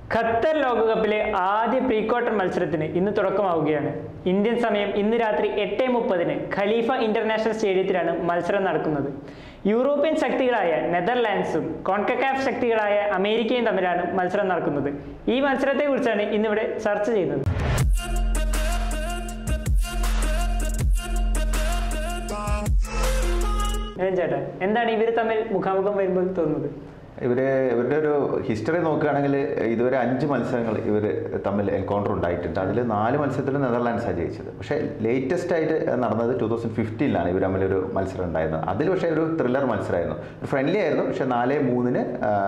Qatar ലോകകപ്പിലെ ആദ്യ pre quarter മത്സരത്തിന് ഇന്ന് തുടക്കമാവുകയാണ് ഇന്ത്യൻ സമയം ഇന്ന് രാത്രി എട്ട് മുപ്പതിന് ഖലീഫ ഇന്റർനാഷണൽ സ്റ്റേഡിയത്തിലാണ് മത്സരം നടക്കുന്നത് യൂറോപ്യൻ ശക്തികളായ നെതർലാൻഡ്സും കോൺകക്കാഫ് ശക്തികളായ അമേരിക്കയും തമ്മിലാണ് മത്സരം നടക്കുന്നത് ഈ മത്സരത്തെക്കുറിച്ചാണ് ഇന്നിവിടെ ചർച്ച ചെയ്യുന്നത് നിലൻ ചേട്ടാ എന്താണ് ഇവർ തമ്മിൽ മുഖാമുഖം വരുമ്പോൾ തോന്നുന്നത് ഇവര് ഇവരുടെ ഒരു ഹിസ്റ്ററി നോക്കുകയാണെങ്കിൽ ഇതുവരെ അഞ്ച് മത്സരങ്ങൾ ഇവർ തമ്മിൽ എൻകൗണ്ടർ ഉണ്ടായിട്ടുണ്ട് അതിൽ നാല് മത്സരത്തിൽ നെതർലാൻഡ്സാണ് ജയിച്ചത് പക്ഷേ ലേറ്റസ്റ്റ് ആയിട്ട് നടന്നത് ടൂ തൗസൻഡ് ഫിഫ്റ്റീനിലാണ് ഇവർ തമ്മിലൊരു മത്സരം ഉണ്ടായിരുന്നത് അതിൽ പക്ഷേ ഒരു ത്രില്ലർ മത്സരമായിരുന്നു ഒരു ഫ്രണ്ട്ലി ആയിരുന്നു പക്ഷേ നാല് മൂന്നിന്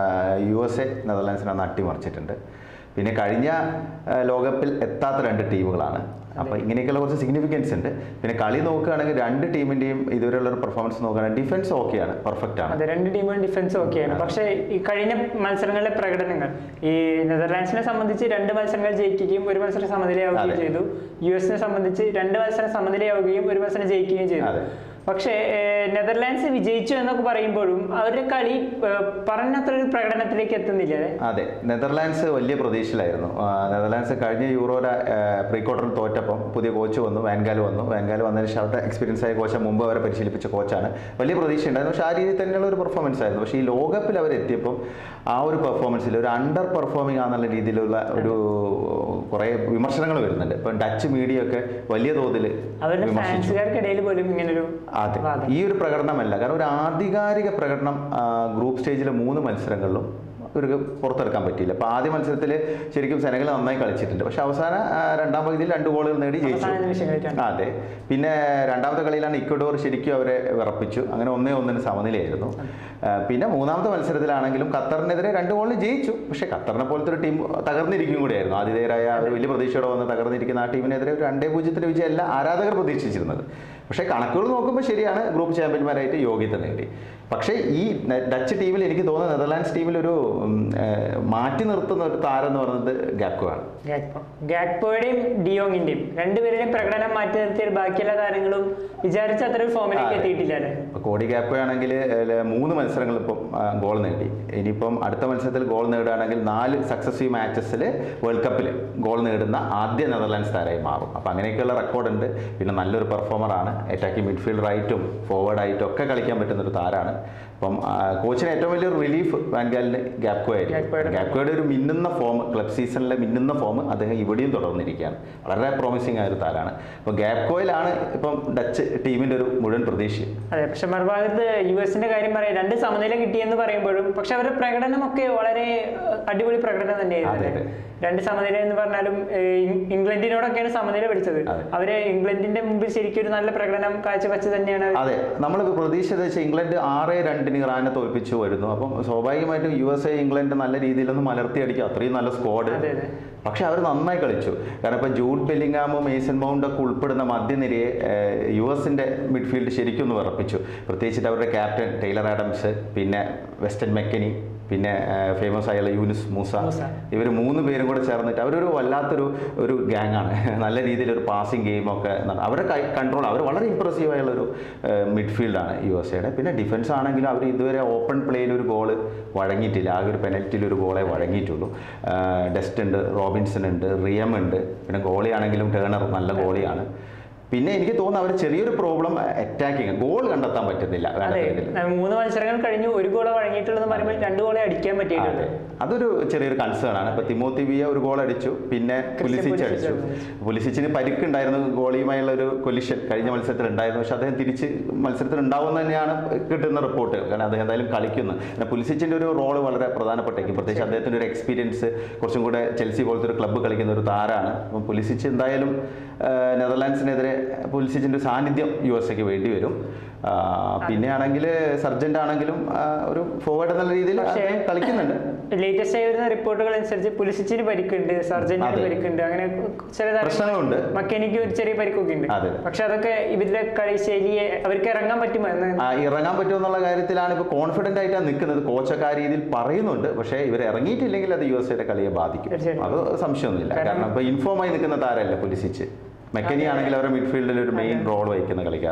യു എസ് എ നെതർലാൻഡ്സിനെ അന്ന് അട്ടിമറിച്ചിട്ടുണ്ട് പിന്നെ കഴിഞ്ഞ ആ, ലോകകപ്പിൽ എത്താത്ത രണ്ട് ടീമുകളാണ് അപ്പോൾ ഇങ്ങനെയൊക്കെയുള്ള കുറച്ച് സിഗ്നിഫിക്കൻസ് ഉണ്ട് പിന്നെ കളി നോക്കുകയാണെങ്കിൽ രണ്ട് ടീമിൻ്റെയും ഇതുവരെയുള്ള ഒരു പെർഫോമൻസ് നോക്കുകയാണെങ്കിൽ ഡിഫൻസ് ഓക്കെയാണ് പെർഫെക്റ്റ് ആണ് അതെ രണ്ട് ടീമും ഡിഫൻസ് ഓക്കെയാണ് പക്ഷേ ഈ കഴിഞ്ഞ മത്സരങ്ങളിലെ പ്രകടനങ്ങൾ ഈ നെതർലാൻഡ്സിനെ സംബന്ധിച്ച് രണ്ട് മത്സരങ്ങൾ ജയിക്കുകയും ഒരു മത്സരം സമനിലയാവുകയും അതെ. ചെയ്തു യു എസിനെ സംബന്ധിച്ച് രണ്ട് മത്സരം സമനിലയാവുകയും ഒരു മത്സരം ജയിക്കുകയും ചെയ്തു അതെ. പക്ഷേ ഏഹ്, നെതർലാൻഡ്സ് വിജയിച്ചു എന്നൊക്കെ പറയുമ്പോഴും അവരുടെ കളി ഏഹ്, പറഞ്ഞത്ര ഒരു പ്രകടനത്തിലേക്ക് എത്തുന്നില്ല അല്ലേ അതെ നെതർലാൻഡ്സ് വലിയ പ്രതീക്ഷയിലായിരുന്നു ആ, നെതർലാൻഡ്സ് കഴിഞ്ഞ യൂറോയുടെ പ്രീ ക്വാർട്ടറിൽ തോറ്റപ്പം പുതിയ കോച്ച് വന്നു വാൻഗാൽ വന്നു വാൻഗാൽ വന്നതിന് ശേഷം അവരുടെ എക്സ്പീരിയൻസ് ആയ കോച്ച് മുമ്പ് അവരെ പരിശീലിപ്പിച്ച കോച്ചാണ് വലിയ പ്രതീക്ഷ ഉണ്ടായിരുന്നു പക്ഷേ ആ രീതിയിൽ തന്നെയുള്ള ഒരു പെർഫോമൻസ് ആയിരുന്നു പക്ഷേ ഈ ലോകകപ്പിൽ അവർ എത്തിയപ്പം ആ ഒരു പെർഫോമൻസിൽ ഒരു അണ്ടർ പെർഫോമിംഗ് ആണെന്നുള്ള രീതിയിലുള്ള ഒരു കുറേ വിമർശനങ്ങൾ വരുന്നുണ്ട് ഇപ്പം ഡച്ച് മീഡിയ ഒക്കെ വലിയ തോതിൽ അവരുടെ വിമർശിച്ചു ഫാൻസുകാർക്കിടയിൽ പോലും ഇങ്ങനൊരു അതെ വാദം. ഈ ഒരു പ്രകടനമല്ല കാരണം ഒരു ആധികാരിക പ്രകടനം ആ, ഗ്രൂപ്പ് സ്റ്റേജിലെ മൂന്ന് മത്സരങ്ങളിലും ഇവർക്ക് പുറത്തെടുക്കാൻ പറ്റിയില്ല അപ്പോൾ ആദ്യ മത്സരത്തിൽ ശരിക്കും സെനഗൽ നന്നായി കളിച്ചിട്ടുണ്ട് പക്ഷെ അവസാന ആ, രണ്ടാം പകുതിയിൽ രണ്ട് ഗോളുകൾ നേടി ജയിച്ചു അവസാന നിമിഷങ്ങളിലാണ്. അതെ പിന്നെ രണ്ടാമത്തെ കളിയിലാണ് ഇക്വഡോർ ശരിക്കും അവരെ വിറപ്പിച്ചു അങ്ങനെ ഒന്നേ ഒന്നിന് സമനിലയായിരുന്നു ആ, പിന്നെ മൂന്നാമത്തെ മത്സരത്തിലാണെങ്കിലും ഖത്തറിനെതിരെ രണ്ട് ഗോളിന് ജയിച്ചു പക്ഷേ ഖത്തറിനെ പോലത്തെ ഒരു ടീം തകർന്നിരിക്കും കൂടിയായിരുന്നു ആതിഥേയരായ ഒരു വലിയ പ്രതീക്ഷയോടെ വന്ന് തകർന്നിരിക്കുന്ന ആ ടീമിനെതിരെ ഒരു രണ്ടേ പൂജ്യത്തിന് വിജയമല്ല ആരാധകർ പ്രതീക്ഷിച്ചിരുന്നത് പക്ഷേ കണക്കുകൾ നോക്കുമ്പോൾ ശരിയാണ് ഗ്രൂപ്പ് ചാമ്പ്യന്മാരായിട്ട് യോഗ്യത നേടി പക്ഷേ ഈ ന- ഡച്ച് ടീമിൽ എനിക്ക് തോന്നുന്നു നെതർലാൻഡ്സ് ടീമിൽ ഒരു ഉം, ഏർ, മാറ്റി നിർത്തുന്ന ഒരു താരം എന്ന് പറയുന്നത് ഗാക്കോ ആണ് ഗാക്പോ ഗാക്പോയുടെയും ഡിയോങ്ങിന്റെയും രണ്ടുപേരുടെയും പ്രകടനം മാറ്റി നിർത്തിയ ബാക്കിയുള്ള താരങ്ങളും വിചാരിച്ച അത്ര ഒരു ഫോമിലേക്ക് അതെ. എത്തിയിട്ടില്ല അല്ലേ ഇപ്പോൾ കോടി ഗാക്കോ ആണെങ്കിൽ മൂന്ന് മത്സരങ്ങൾ ഇപ്പം ഗോൾ നേടി ഇനിയിപ്പം അടുത്ത മത്സരത്തിൽ ഗോൾ നേടുകയാണെങ്കിൽ നാല് സക്സസീവ് മാച്ചസിൽ വേൾഡ് കപ്പിൽ ഗോൾ നേടുന്ന ആദ്യ നെതർലാൻഡ്സ് താരമായി മാറും അപ്പോൾ അങ്ങനെയൊക്കെയുള്ള റെക്കോർഡുണ്ട് പിന്നെ നല്ലൊരു പെർഫോമറാണ് അറ്റാക്കിംഗ് മിഡ്ഫീൽഡറായിട്ടും ഫോർവേഡായിട്ടും ഒക്കെ കളിക്കാൻ പറ്റുന്ന ഒരു താരമാണ് അപ്പം ആ, കോച്ചിന് ഏറ്റവും വലിയൊരു റിലീഫ് വാൻഗാലിന് ഗാപ്കോ ആയിരിക്കും ഗാക്പോയുടെ ഗാപ്കോയുടെ ഒരു മിന്നുന്ന ഫോം ക്ലബ് സീസണിലെ മിന്നുന്ന ഫോം അദ്ദേഹം ഇവിടെയും തുടർന്നിരിക്കുകയാണ് വളരെ പ്രോമിസിംഗ് ആയ ഒരു താരമാണ് അപ്പോൾ ഗാപ്കോയിലാണ് ഇപ്പം ഡച്ച് ടീമിൻ്റെ ഒരു മുഴുവൻ പ്രതീക്ഷ അതെ പക്ഷെ മറുഭാഗത്ത് യു എസിന്റെ കാര്യം പറയാം രണ്ട് സമനില കിട്ടിയെന്ന് പറയുമ്പോഴും പക്ഷെ അവരുടെ പ്രകടനമൊക്കെ വളരെ ഏഹ്, അടിപൊളി പ്രകടനം തന്നെയായിരുന്നു അതെ, അല്ലേ? അതെ. രണ്ട് സമനില എന്ന് പറഞ്ഞാലും ഏഹ്, ഇ- ഇംഗ്ലണ്ടിനോടൊക്കെയാണ് സമനില പിടിച്ചത് അതെ. അവര് ഇംഗ്ലണ്ടിന്റെ മുമ്പിൽ ശരിക്കും ഒരു നല്ല പ്രകടനം കാഴ്ചവെച്ച് തന്നെയാണ് അവര് അതെ നമ്മൾ പ്രതീക്ഷിച്ചത് വെച്ചാൽ ഇംഗ്ലണ്ട് ആറ് രണ്ടിന് ഇറാനെ തോൽപ്പിച്ചു വരുന്നു അപ്പം സ്വാഭാവികമായിട്ടും യു എസ് എ ഇംഗ്ലണ്ട് നല്ല രീതിയിലൊന്ന് മലർത്തി അടിക്കും അത്രയും നല്ല സ്ക്വാഡ് അതെ, അതെ. പക്ഷെ അവർ നന്നായി കളിച്ചു കാരണം ഇപ്പം ജൂഡ് ബെല്ലിംഗാമും മേസൺ മൗണ്ട് ഒക്കെ ഉൾപ്പെടുന്ന മധ്യനിരയെ ഏഹ്, യു എസിന്റെ മിഡ്ഫീൽഡ് ശരിക്കും ഒന്ന് വിറപ്പിച്ചു പ്രത്യേകിച്ചിട്ട് അവരുടെ ക്യാപ്റ്റൻ ടൈലർ ആഡംസ് പിന്നെ വെസ്റ്റൻ മെക്കനി പിന്നെ ഫേമസ് ആയുള്ള യൂനിസ് മൂസ മൂസ. ഇവർ മൂന്ന് പേരും കൂടെ ചേർന്നിട്ട് അവരൊരു വല്ലാത്തൊരു ഒരു ഗ്യാങ് ആണ് നല്ല രീതിയിൽ ഒരു പാസിംഗ് ഗെയിമൊക്കെ നട- അവരുടെ കൺട്രോൾ അവർ വളരെ ഇമ്പ്രസീവ് ആയുള്ള ഒരു മിഡ്ഫീൽഡാണ് യു എസ് എയുടെ പിന്നെ ഡിഫൻസ് ആണെങ്കിലും അവർ ഇതുവരെ ഓപ്പൺ പ്ലേയിൽ ഒരു ഗോള് വഴങ്ങിയിട്ടില്ല ആകെ ഒരു പെനൽറ്റിയിൽ ഒരു ഗോളെ വഴങ്ങിയിട്ടുള്ളൂ ഡെസ്റ്റ് ഉണ്ട് റോബിൻസൺ ഉണ്ട് റിയം ഉണ്ട് പിന്നെ ഗോളി ആണെങ്കിലും ടേണർ നല്ല ഗോളിയാണ് പിന്നെ എനിക്ക് തോന്നുന്നു അവർ ചെറിയൊരു പ്രോബ്ലം അറ്റാക്കിങ് ഗോൾ കണ്ടെത്താൻ പറ്റുന്നില്ല അതെ വേണ്ട രീതിയിൽ മൂന്ന് മത്സരങ്ങൾ കഴിഞ്ഞു ഒരു ഗോളെ വഴങ്ങിയിട്ടുള്ളതെന്ന് പറയുമ്പോൾ രണ്ട് ഗോളെ അടിക്കാൻ പറ്റിയിട്ടുണ്ട് അതെ. അതൊരു ചെറിയൊരു കൺസേൺ ആണ് ഇപ്പൊ തിമോത്തി വിയ ഒരു ഗോൾ അടിച്ചു പിന്നെ പുലിസിച്ച് പുലിസിച്ച് അടിച്ചു അടിച്ചു. പുലിസിച്ചിന് പരിക്കുണ്ടായിരുന്നു ഗോളിയുമായുള്ള ഒരു കൊലിഷൻ കഴിഞ്ഞ മത്സരത്തിൽ ഉണ്ടായിരുന്നു പക്ഷെ അദ്ദേഹം തിരിച്ച് മത്സരത്തിൽ ഉണ്ടാവും തന്നെയാണ് കിട്ടുന്ന റിപ്പോർട്ട് കാരണം അദ്ദേഹം എന്തായാലും കളിക്കുന്നു പിന്നെ പുലിസിച്ചിന്റെ ഒരു റോള് വളരെ പ്രധാനപ്പെട്ടേക്കും പ്രത്യേകിച്ച് അദ്ദേഹത്തിന്റെ ഒരു എക്സ്പീരിയൻസ് കുറച്ചും കൂടെ ചെൽസി പോലത്തെ ഒരു ക്ലബ്ബ് കളിക്കുന്ന ഒരു താരമാണ് അപ്പം പുലിസിച്ച് എന്തായാലും ആ, നെതർലാൻഡ്സിനെതിരെ പുലിസിച്ചിന്റെ ഒരു സാന്നിധ്യം യു എസ് എക്ക് വേണ്ടി വരും ആ, പിന്നെ ആണെങ്കിൽ സർജന്റ് ആണെങ്കിലും ആ, ഒരു ഫോർവേഡ് എന്നുള്ള രീതിയിൽ പക്ഷേ അദ്ദേഹം കളിക്കുന്നുണ്ട് ലേറ്റസ്റ്റ് ആയി വരുന്ന റിപ്പോർട്ടുകൾ അനുസരിച്ച് പുലിസിച്ചിന് പരിക്കുണ്ട് സർജന്റിന് അതെ. പരിക്കുണ്ട് അങ്ങനെ ചില താരങ്ങൾ- പ്രശ്നങ്ങളുണ്ട് മക്കേനിക്ക് ഒരു ചെറിയ പരിക്കൊക്കെ ഉണ്ട് അതെ. പക്ഷെ അതൊക്കെ ഇവരുടെ കളി ശൈലിയെ അവർക്ക് ഇറങ്ങാൻ പറ്റുമോ എന്ന് ആ, ഇറങ്ങാൻ പറ്റുമോ എന്നുള്ള കാര്യത്തിലാണ് ഇപ്പോൾ കോൺഫിഡന്റ് ആയിട്ടാണ് നിൽക്കുന്നത് കോച്ചൊക്കെ ആ രീതിയിൽ പറയുന്നുണ്ട് പക്ഷേ ഇവർ ഇറങ്ങിയിട്ടില്ലെങ്കിൽ അത് യു എസ് എയുടെ കളിയെ ബാധിക്കും തീർച്ചയായിട്ടും. അത് സംശയമൊന്നുമില്ല കാരണം- കാരണം ഇപ്പോൾ ഇൻഫോമായി നിൽക്കുന്ന താരമല്ല പുലിസിച്ച് മെക്കനി ആണെങ്കിൽ അവരുടെ മിഡ്ഫീൽഡിൽ ഒരു മെയിൻ റോൾ വഹിക്കുന്ന കളിക്കാരനാണ്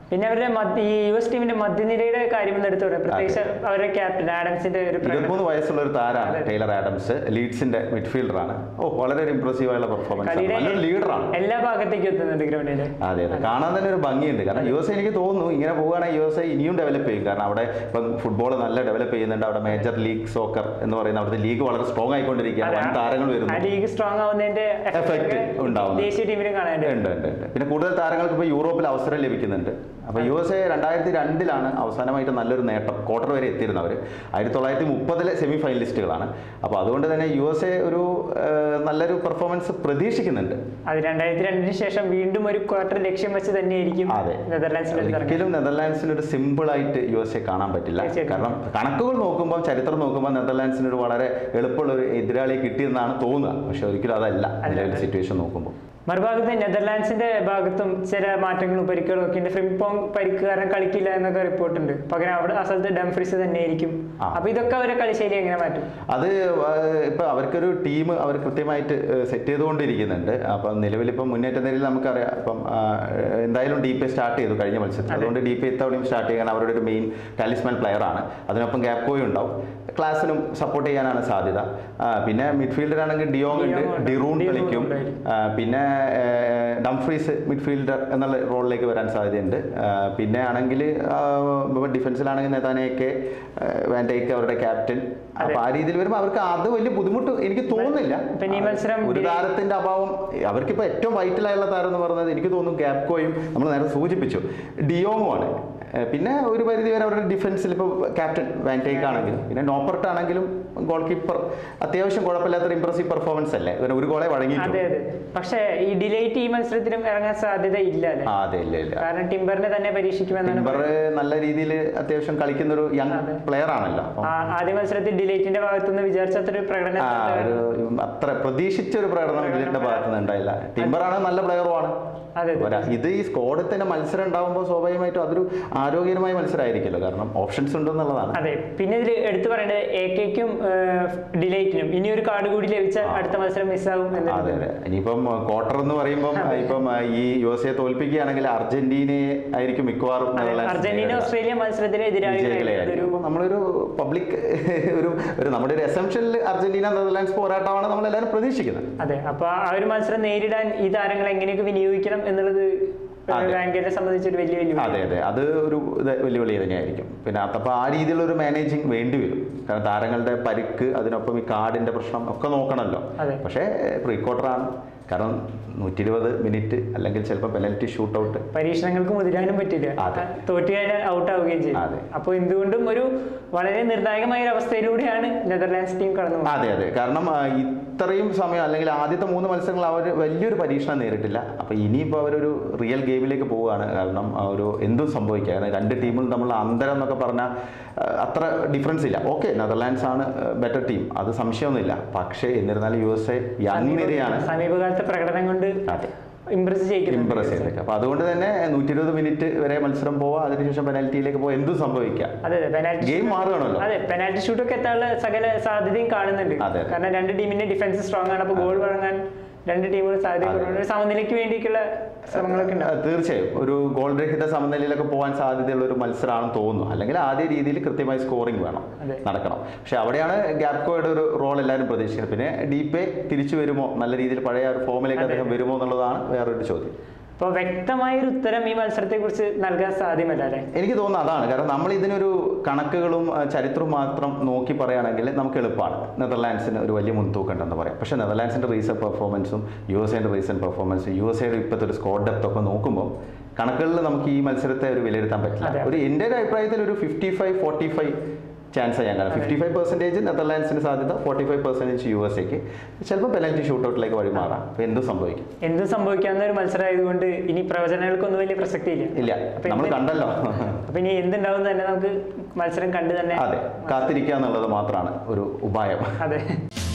പിന്നെ അവരുടെ മധ്യ- ഈ യു എസ് ടീമിന്റെ മധ്യനിരയുടെ കാര്യം ഒന്ന് എടുത്തു പറയാം പ്രത്യേകിച്ച് അവരുടെ ക്യാപ്റ്റൻ ആഡംസിന്റെ ഒരു പ്രകടനം ഇരുപത്തിമൂന്ന് വയസ്സുള്ള ഒരു താരാണ് അതെ. ടൈലർ ആഡംസ് ലീഡ്സിന്റെ മിഡ്ഫീൽഡറാണ് ഓ വളരെ ഒരു ഇംപ്രസീവ് ആയുള്ള പെർഫോമൻസ് കളിയുടെ നല്ലൊരു ലീഡറാണ് എല്ലാ ഭാഗത്തേക്കും എത്തുന്നുണ്ട് ഗ്രൗണ്ടിന്റെ അതെ അതെ കാണാൻ തന്നെ ഒരു ഭംഗിയുണ്ട് കാരണം യു എസ് എനിക്ക് തോന്നുന്നു ഇങ്ങനെ പോവുകയാണെങ്കിൽ യു എസ് ഇനിയും ഡെവലപ്പ് ചെയ്യും കാരണം അവിടെ ഇപ്പം ഫുട്ബോൾ നല്ല ഡെവലപ്പ് ചെയ്യുന്നുണ്ട് അവിടെ മേജർ ലീഗ് സോക്കർ എന്ന് പറയുന്ന അവിടുത്തെ ലീഗ് വളരെ സ്ട്രോങ് ആയിക്കൊണ്ടിരിക്കുകയാണ് വൻ താരങ്ങൾ ആ വരുന്നു ലീഗ് സ്ട്രോങ് ആവുന്നതിന്റെ effect Effect ഒക്കെ ഉണ്ടാവുന്നു. ദേശീയ ടീമിനും കാണാനുണ്ട് ഉണ്ട് ഉണ്ട് ഉണ്ട് പിന്നെ കൂടുതൽ താരങ്ങൾക്ക് ഇപ്പോൾ യൂറോപ്പിൽ അവസരം ലഭിക്കുന്നുണ്ട് അപ്പോൾ യു എസ് എ രണ്ടായിരത്തി രണ്ടിലാണ് അവസാനമായിട്ട് നല്ലൊരു നേട്ടം ക്വാർട്ടർ വരെ എത്തിയിരുന്നവർ ആയിരത്തി തൊള്ളായിരത്തി മുപ്പതിലെ സെമി ഫൈനലിസ്റ്റുകളാണ് അപ്പോൾ അതുകൊണ്ട് തന്നെ യു എസ് എ ഒരു ആ, നല്ലൊരു പെർഫോമൻസ് പ്രതീക്ഷിക്കുന്നുണ്ട് അത് രണ്ടായിരത്തി രണ്ടിന് ശേഷം വീണ്ടും ഒരു ക്വാർട്ടർ ലക്ഷ്യം വെച്ച് തന്നെയായിരിക്കും അതെ. നെതർലാൻഡ്സിന്റെ അടുത്ത് ഇറങ്ങുന്നത്. ഒരിക്കലും നെതർലാൻഡ്സിന് ഒരു സിമ്പിൾ ആയിട്ട് യു എസ് എ കാണാൻ പറ്റില്ല തീർച്ചയായിട്ടും. കാരണം കണക്കുകൾ നോക്കുമ്പോൾ ചരിത്രം നോക്കുമ്പോൾ നെതർലാൻഡ്സിന് ഒരു വളരെ എളുപ്പമുള്ള ഒരു എതിരാളിയെ കിട്ടിയെന്നാണ് തോന്നുക പക്ഷെ ഒരിക്കലും അതല്ല നിലവിലെ സിറ്റുവേഷൻ നോക്കുമ്പോൾ മറുഭാഗത്ത് നെതർലാൻഡ്സിന്റെ ഭാഗത്തും ചില മാറ്റങ്ങളും പരിക്കുകളും ഒക്കെ ഉണ്ട് ഫ്രിംപോങ് പരിക്ക് കാരണം കളിക്കില്ല എന്നൊക്കെ റിപ്പോർട്ടുണ്ട് പകരം അവിടെ ആ സ്ഥലത്ത് ഡംഫ്രീസ് തന്നെയായിരിക്കും ആ. അപ്പൊ ഇതൊക്കെ അവരെ കളിശൈലി എങ്ങനെ മാറ്റും അത് ഏഹ്, ഇപ്പൊ അവർക്കൊരു ടീം അവർ കൃത്യമായിട്ട് സെറ്റ് ചെയ്തുകൊണ്ടിരിക്കുന്നുണ്ട് അപ്പം നിലവിലിപ്പം മുന്നേറ്റ നിരയിൽ നമുക്കറിയാം ഇപ്പം ആ, എന്തായാലും ഡി പി സ്റ്റാർട്ട് ചെയ്തു കഴിഞ്ഞ മത്സരത്തിൽ അതുകൊണ്ട് ഡി പി ഇത്തവണയും സ്റ്റാർട്ട് ചെയ്യാൻ അവരുടെ ഒരു മെയിൻ ടാലിസ്മാൻ പ്ലെയർ ആണ് അതിനൊപ്പം ഗ്യാപ്കോയും ഉണ്ടാവും ക്ലാസ്സിനും സപ്പോർട്ട് ചെയ്യാനാണ് സാധ്യത ആ, പിന്നെ മിഡ്ഫീൽഡറാണെങ്കിൽ ഡിയോങ് ഉണ്ട് ഡിയോങ് ഉണ്ട്. ഡിറൂൺ ഡിറൂൺ കളിക്കും ഉണ്ടായിരിക്കും. ആ, പിന്നെ ഏഹ്, ഡംഫ്രീസ് മിഡ്ഫീൽഡർ എന്നുള്ള റോളിലേക്ക് വരാൻ സാധ്യതയുണ്ട് ആ, പിന്നെ ആണെങ്കിൽ ഡിഫൻസിലാണെങ്കിൽ നെതാനെയൊക്കെ വാൻഡേക്ക് അവരുടെ ക്യാപ്റ്റൻ അപ്പൊ ആ രീതിയിൽ വരുമ്പോൾ അവർക്ക് അത് വലിയ ബുദ്ധിമുട്ട് എനിക്ക് തോന്നുന്നില്ല പിന്നെ ഈ മത്സരം ഒരു താരത്തിന്റെ അഭാവം അവർക്കിപ്പോ ഏറ്റവും വൈറ്റലായുള്ള താരം എന്ന് പറയുന്നത് എനിക്ക് തോന്നുന്നു ക്യാപ്കോയും നമ്മൾ നേരെ സൂചിപ്പിച്ചു ഡിയോങ്ങുമാണ് ഏഹ് പിന്നെ ഒരു പരിധി വരെ അവരുടെ ഡിഫൻസിൽ ഇപ്പോൾ ക്യാപ്റ്റൻ വാൻടേക്ക് ആണെങ്കിലും പിന്നെ നോപ്പർട്ട് ആണെങ്കിലും ഗോൾ കീപ്പർ അത്യാവശ്യം കുഴപ്പമില്ലാത്തൊരു ഇംപ്രസീവ് പെർഫോമൻസ് അല്ലേ ഇവന് ഒരു ഗോളെ അതെ വഴങ്ങിയിട്ടുള്ളൂ അതെ പക്ഷേ ഈ ഡിലേറ്റ് ഈ മത്സരത്തിലും ഇറങ്ങാൻ സാധ്യത ഇല്ല അല്ലേ ആ അതെ ഇല്ല ഇല്ല കാരണം ടിംബറിനെ തന്നെ പരീക്ഷിക്കുമെന്നാണ് ടിംബർ നല്ല രീതിയിൽ അത്യാവശ്യം കളിക്കുന്ന ഒരു യങ് അതെ. പ്ലെയർ ആണല്ലോ അപ്പം ആ- ആദ്യ മത്സരത്തിൽ ഡിലേറ്റിന്റെ ഭാഗത്തുനിന്ന് വിചാരിച്ചത്ര പ്രകടനം ആ ഒരു അത്ര പ്രതീക്ഷിച്ച ഒരു പ്രകടനം ഡിലിന്റെ ഭാഗത്ത് നിന്ന് ഉണ്ടായില്ല ടിംബർ ആണ് നല്ല പ്ലെയറുമാണ് അതെ അതെ. ഒരാ- ഇത് ഈ സ്കോഡിൽ തന്നെ മത്സരം ഉണ്ടാവുമ്പോൾ സ്വാഭാവികമായിട്ടും അതൊരു ആരോഗ്യകരമായ മത്സരമായിരിക്കുമല്ലോ കാരണം ഓപ്ഷൻസ് ഉണ്ടെന്നുള്ളതാണ് അതെ പിന്നെ ഇതിൽ എടുത്തു പറയേണ്ടത് എ കെക്കും ഡിലേറ്റിനും ഇനി ഒരു കാർഡ് കൂടി ലഭിച്ചാൽ അടുത്ത മത്സരം മിസ്സാകും അതെ എന്നൊരു അതെ ഇനിയിപ്പം ക്വാർട്ടർ എന്ന് പറയുമ്പം ഇപ്പം ആ, ഈ യു എസ് എ തോൽപ്പിക്കുകയാണെങ്കിൽ അർജന്റീനയെ ആയിരിക്കും മിക്കവാറും അതെ, നെതർലാൻഡ്സ് അർജന്റീന നേരിടുക. ഓസ്ട്രേലിയ മത്സരത്തിലെ വിജയികളെ എതിരാളികളായിരിക്കും ആയിരിക്കും. ഒരു അപ്പം നമ്മളൊരു പബ്ലിക് ഒരു ഒരു നമ്മുടെ ഒരു എസംഷനിൽ അർജന്റീന നെതർലാൻഡ്സ് പോരാട്ടമാണ് നമ്മൾ എല്ലാവരും പ്രതീക്ഷിക്കുന്നത് അതെ അപ്പൊ ആ ഒരു മത്സരം നേരിടാൻ ഈ താരങ്ങൾ എങ്ങനെയൊക്കെ വിനിയോഗിക്കണം എന്നുള്ളത് അതെ. ബാങ്കിനെ സംബന്ധിച്ച് ഒരു വലിയ വെല്ലുവിളി അതെ അതെ അത് ഒരു ഇത് വെല്ലുവിളി തന്നെയായിരിക്കും പിന്നെ അതപ്പോൾ ആ രീതിയിലുള്ള ഒരു മാനേജിങ് വേണ്ടി വരും കാരണം താരങ്ങളുടെ പരിക്ക് അതിനൊപ്പം ഈ കാർഡിന്റെ പ്രശ്നം ഒക്കെ നോക്കണമല്ലോ അതെ. പക്ഷേ പ്രീ ക്വാർട്ടറാണ് കാരണം നൂറ്റി ഇരുപത് മിനിറ്റ് അല്ലെങ്കിൽ ചിലപ്പോൾ പെനൽറ്റി ഷൂട്ട് ഔട്ട് പരീക്ഷണങ്ങൾക്ക് മുതിരാനും പറ്റില്ല അതെ. തോറ്റു കഴിഞ്ഞാൽ ഔട്ട് ആവുകയും ചെയ്യും അതെ. അപ്പോൾ എന്തുകൊണ്ടും ഒരു വളരെ നിർണായകമായ ഒരു അവസ്ഥയിലൂടെയാണ് നെതർലാൻഡ്സ് ടീം കടന്നു പോകുന്നത്. അതെ അതെ കാരണം ആ, ഇത്രയും സമയം അല്ലെങ്കിൽ ആദ്യത്തെ മൂന്ന് മത്സരങ്ങൾ അവർ വലിയൊരു പരീക്ഷണം നേരിട്ടില്ല അപ്പോൾ ഇനിയിപ്പോൾ അവരൊരു റിയൽ ഗെയിമിലേക്ക് പോവുകയാണ് കാരണം ആ ഒരു എന്തും സംഭവിക്കുക കാരണം രണ്ട് ടീമും തമ്മിലുള്ള അന്തരം എന്നൊക്കെ പറഞ്ഞാൽ ആ, അത്ര ഡിഫറൻസ് ഇല്ല ഓക്കെ നെതർലാൻഡ്സ് ആണ് ബെറ്റർ ടീം അത് സംശയമൊന്നുമില്ല പക്ഷേ എന്നിരുന്നാലും യു എസ് എ യങ് നിരയാണ് സമീപകാലത്തെ പ്രകടനം കൊണ്ട് അതെ ഇംപ്രസ് ചെയ്യിക്കുന്നു ഇംപ്രസ് ചെയ്തേക്ക് അപ്പോൾ അതുകൊണ്ട് തന്നെ നൂറ്റി ഇരുപത് മിനിറ്റ് വരെ മത്സരം പോവുക അതിനുശേഷം പെനാൽറ്റിയിലേക്ക് പോവുക എന്തും സംഭവിക്കാം അതെ അതെ പെനാൽറ്റി ഗെയിം മാറുകയാണല്ലോ അതെ പെനാൽറ്റി ഷൂട്ടൊക്കെ എത്താനുള്ള സകല സാധ്യതയും കാണുന്നുണ്ട് അതെ, അതെ. കാരണം രണ്ട് ടീമിന്റെ ഡിഫൻസ് സ്ട്രോങ് ആണ് അപ്പോൾ ഗോൾ വഴങ്ങാൻ രണ്ട് ടീമുകൾ സാധ്യത അതെ. കുറവാണ്. ഒരു സമനിലയ്ക്ക് വേണ്ടിയിട്ടുള്ള ശ്രമങ്ങളൊക്കെ ആ, ഉണ്ടാവും തീർച്ചയായും ഒരു ഗോൾ രഹിത സമനിലയിലൊക്കെ പോകാൻ സാധ്യതയുള്ള ഒരു മത്സരമാണെന്ന് തോന്നുന്നു അല്ലെങ്കിൽ ആദ്യ രീതിയിൽ കൃത്യമായി സ്കോറിംഗ് വേണം അതെ. നടക്കണം പക്ഷെ അവിടെയാണ് ഗ്യാപ്കോയുടെ ഒരു റോൾ എല്ലാവരും പ്രതീക്ഷിക്കുന്നത് പിന്നെ ഡീപേ തിരിച്ചു വരുമോ നല്ല രീതിയിൽ പഴയ ആ ഒരു ഫോമിലേക്ക് അതെ. അദ്ദേഹം വരുമോ എന്നുള്ളതാണ് വേറൊരു ചോദ്യം അപ്പോൾ വ്യക്തമായ ഒരു ഉത്തരം ഈ മത്സരത്തെ കുറിച്ച് നൽകാൻ സാധ്യമല്ല അല്ലേ എനിക്ക് തോന്നുന്നു അതാണ് കാരണം നമ്മൾ ഇതിനൊരു കണക്കുകളും ആ, ചരിത്രവും മാത്രം നോക്കി പറയുകയാണെങ്കിൽ നമുക്ക് എളുപ്പമാണ് നെതർലാൻഡ്സിന് ഒരു വലിയ മുൻതൂക്കം ഉണ്ടെന്ന് പറയാം പക്ഷേ നെതർലാൻഡ്സിന്റെ റീസെന്റ് പെർഫോമൻസും യു എസ് എന്റെ റീസെന്റ് പെർഫോമൻസും യു എസ് എയുടെ ഇപ്പോഴത്തെ ഒരു സ്കോർ ഡെപ്ത് ഒക്കെ നോക്കുമ്പോൾ കണക്കുകളിൽ നമുക്ക് ഈ മത്സരത്തെ ഒരു വിലയിരുത്താൻ പറ്റില്ല അതെ. ഒരു എൻ്റെ ഒരു അഭിപ്രായത്തിൽ ഒരു fifty five forty five chance ഞാൻ കാണാം ഫിഫ്റ്റി ഫൈവ് പെർസെൻറ്റേജ് നെതർലാൻഡ്സിന് സാധ്യത forty five percentage U S എക്ക് ചിലപ്പോൾ പെനൽറ്റി ഷൂട്ടൗട്ടിലേക്ക് വഴിമാറാം അപ്പോൾ എന്തും സംഭവിക്കും എന്തും സംഭവിക്കാവുന്ന ഒരു മത്സരമായതുകൊണ്ട് ഇനി പ്രവചനങ്ങൾക്കൊന്നും വലിയ പ്രസക്തിയില്ല ഇല്ല അപ്പൊ നമ്മൾ എന്ത്- കണ്ടല്ലോ അപ്പൊ ഇനി എന്തുണ്ടാവും തന്നെ നമുക്ക് മത്സരം കണ്ട് തന്നെ അതെ കാത്തിരിക്കുക എന്നുള്ളത് മാത്രമാണ് ഒരു ഉപായം അതെ